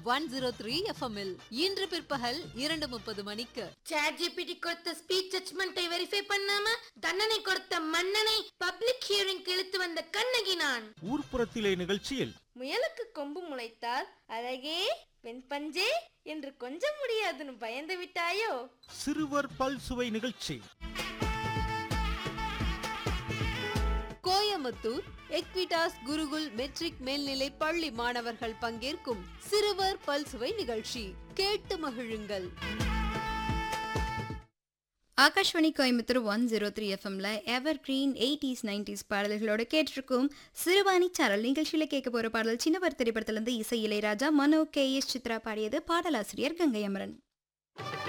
one zero three எஃப்எம்இல் இன்று பிற்பகல் இரண்டு முப்பது மணிக்கு சாட் ஜிபிடி கொடுத்த ஸ்பீச் ஜட்மெண்ட்டை வெரிஃபை பண்ணாம தண்டனை கொடுத்த மன்னனை பப்ளிக் ஹியரிங் இழுத்து வந்த கண்ணகி நான் ஊர்ப்புறத்திலே நிகழ்ச்சியில் முயலுக்கு கொம்பு முளைத்தால் அழகே பெண் பஞ்சே என்று கொஞ்சம் முடியாதுன்னு பயந்து விட்டாயோ சிறுவர் பல்சுவை நிகழ்ச்சி கோயமுத்தூர் எக்விடாஸ் குருகுல் மெட்ரிக் மேல்நிலை பள்ளி மாணவர்கள் பங்கேற்கும் சிறுவர் பல்சுவை நிகழ்ச்சி கேட்டு மகிழுங்கள் Akashvani Coimbatore one zero three எஃப்எம்ல எவர் கிரீன் எயிட்டிஸ் நைன்டிஸ் பாடல்களோட கேட்டிருக்கும் சிறுவாணி சாரல் நிகழ்ச்சியில் கேட்க போகிற பாடல் சின்னவர் திரைப்படத்திலிருந்து இசை இளையராஜா மனோ கே எஸ் சித்ரா பாடியது பாடலாசிரியர் கங்கை அமரன்